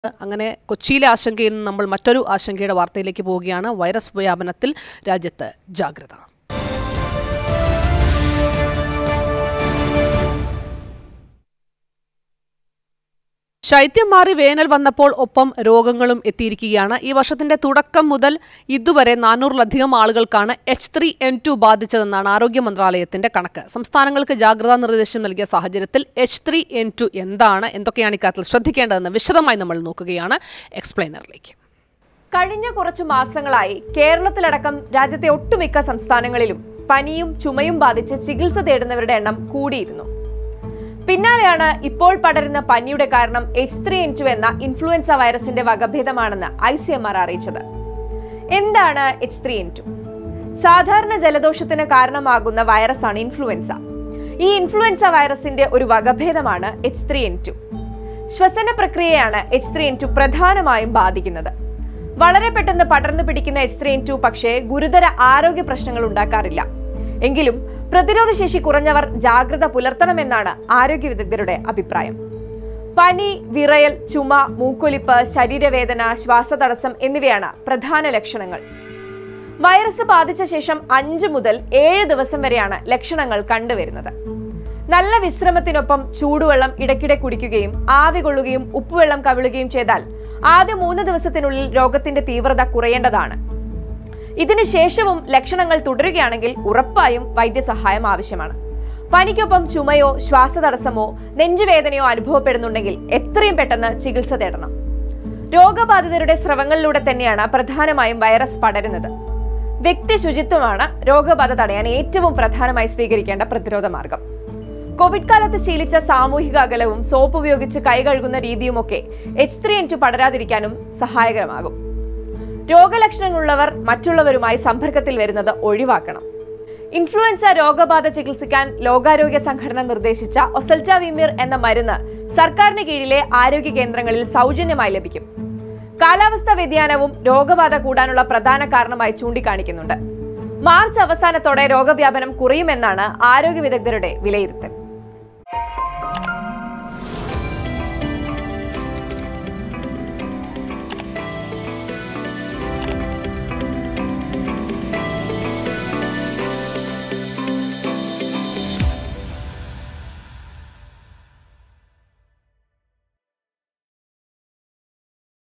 അങ്ങനെ കൊച്ചിയിലെ ആശങ്കയിൽ നിന്ന് നമ്മൾ മറ്റൊരു ആശങ്കയുടെ വാർത്തയിലേക്ക് പോവുകയാണ് വൈറസ് വ്യാപനത്തിൽ രാജ്യത്ത് ജാഗ്രത ശൈത്യം മാറി വേനൽ വന്നപ്പോൾ ഒപ്പം രോഗങ്ങളും എത്തിയിരിക്കുകയാണ് ഈ വർഷത്തിന്റെ തുടക്കം മുതൽ ഇതുവരെ നാനൂറിലധികം ആളുകൾക്കാണ് എച്ച് ത്രീ എൻ ടു ബാധിച്ചതെന്നാണ് ആരോഗ്യ മന്ത്രാലയത്തിന്റെ കണക്ക് സംസ്ഥാനങ്ങൾക്ക് ജാഗ്രതാ നിർദ്ദേശം നൽകിയ സാഹചര്യത്തിൽ എച്ച് ത്രീ എൻ ടു എന്താണ് എന്തൊക്കെയാണ് ഇക്കാര്യത്തിൽ ശ്രദ്ധിക്കേണ്ടതെന്ന് വിശദമായി നമ്മൾ നോക്കുകയാണ് എക്സ്പ്ലെയിനറിലേക്ക് കഴിഞ്ഞ കുറച്ചു മാസങ്ങളായി കേരളത്തിലടക്കം രാജ്യത്തെ ഒട്ടുമിക്ക സംസ്ഥാനങ്ങളിലും പനിയും ചുമയും ബാധിച്ച് ചികിത്സ തേടുന്നവരുടെ എണ്ണം കൂടിയിരുന്നു പിന്നാലെയാണ് ഇപ്പോൾ പടരുന്ന പനിയുടെ കാരണം എച്ച് ത്രീ എൻ ടു എന്ന ഇൻഫ്ലുവൻസ വൈറസിന്റെ വകഭേദമാണെന്ന് ഐ സി എം ആർ അറിയിച്ചത് എന്താണ് എച്ച് ത്രീ എൻ ടു സാധാരണ ജലദോഷത്തിന് കാരണമാകുന്ന വൈറസാണ് ഇൻഫ്ലുവൻസ ഈ ഇൻഫ്ലുവൻസ വൈറസിന്റെ ഒരു വകഭേദമാണ് എച്ച് ത്രീ എൻ ടു ശ്വസന പ്രക്രിയയാണ് എച്ച് ത്രീ എൻ ടു പ്രധാനമായും ബാധിക്കുന്നത് വളരെ പെട്ടെന്ന് പടർന്നു പിടിക്കുന്ന എച്ച് ത്രീ എൻ ടു പക്ഷേ ഗുരുതര ആരോഗ്യ പ്രശ്നങ്ങൾ ഉണ്ടാക്കാറില്ല എങ്കിലും പ്രതിരോധശേഷി കുറഞ്ഞവർ ജാഗ്രത പുലർത്തണമെന്നാണ് ആരോഗ്യ വിദഗ്ധരുടെ അഭിപ്രായം പനി വിറയൽ ചുമ മൂക്കൊലിപ്പ് ശരീരവേദന ശ്വാസതടസ്സം എന്നിവയാണ് പ്രധാന ലക്ഷണങ്ങൾ വൈറസ് ബാധിച്ച ശേഷം അഞ്ച് മുതൽ ഏഴ് ദിവസം വരെയാണ് ലക്ഷണങ്ങൾ കണ്ടുവരുന്നത് നല്ല വിശ്രമത്തിനൊപ്പം ചൂടുവെള്ളം ഇടയ്ക്കിടെ കുടിക്കുകയും ആവി കൊള്ളുകയും ഉപ്പുവെള്ളം കവിളുകയും ചെയ്താൽ ആദ്യ മൂന്ന് ദിവസത്തിനുള്ളിൽ രോഗത്തിന്റെ തീവ്രത കുറയേണ്ടതാണ് ഇതിന് ശേഷവും ലക്ഷണങ്ങൾ തുടരുകയാണെങ്കിൽ ഉറപ്പായും വൈദ്യസഹായം ആവശ്യമാണ് പനിക്കൊപ്പം ചുമയോ ശ്വാസതടസ്സമോ നെഞ്ചുവേദനയോ അനുഭവപ്പെടുന്നുണ്ടെങ്കിൽ എത്രയും പെട്ടെന്ന് ചികിത്സ തേടണം രോഗബാധിതരുടെ സ്രവങ്ങളിലൂടെ തന്നെയാണ് പ്രധാനമായും വൈറസ് പടരുന്നത് വ്യക്തി ശുചിത്വമാണ് രോഗബാധ തടയാൻ ഏറ്റവും പ്രധാനമായി സ്വീകരിക്കേണ്ട പ്രതിരോധ മാർഗം കോവിഡ് കാലത്ത് ശീലിച്ച സാമൂഹിക അകലവും സോപ്പ് ഉപയോഗിച്ച് കൈ കഴുകുന്ന രീതിയുമൊക്കെ എച്ച് ത്രീ എൻ ടു പടരാതിരിക്കാനും സഹായകരമാകും രോഗലക്ഷണങ്ങളുള്ളവർ മറ്റുള്ളവരുമായി സമ്പർക്കത്തിൽ വരുന്നത് ഒഴിവാക്കണം ഇൻഫ്ലുവൻസ രോഗബാധ ചികിത്സിക്കാൻ ലോകാരോഗ്യ സംഘടന നിർദ്ദേശിച്ച ഒസൽറ്റാവിമിർ എന്ന മരുന്ന് സർക്കാരിന് കീഴിലെ ആരോഗ്യ കേന്ദ്രങ്ങളിൽ സൗജന്യമായി ലഭിക്കും കാലാവസ്ഥാ വ്യതിയാനവും രോഗബാധ കൂടാനുള്ള പ്രധാന കാരണമായി ചൂണ്ടിക്കാണിക്കുന്നുണ്ട് മാർച്ച് അവസാനത്തോടെ രോഗവ്യാപനം കുറയുമെന്നാണ് ആരോഗ്യ വിദഗ്ധരുടെ വിലയിരുത്തൽ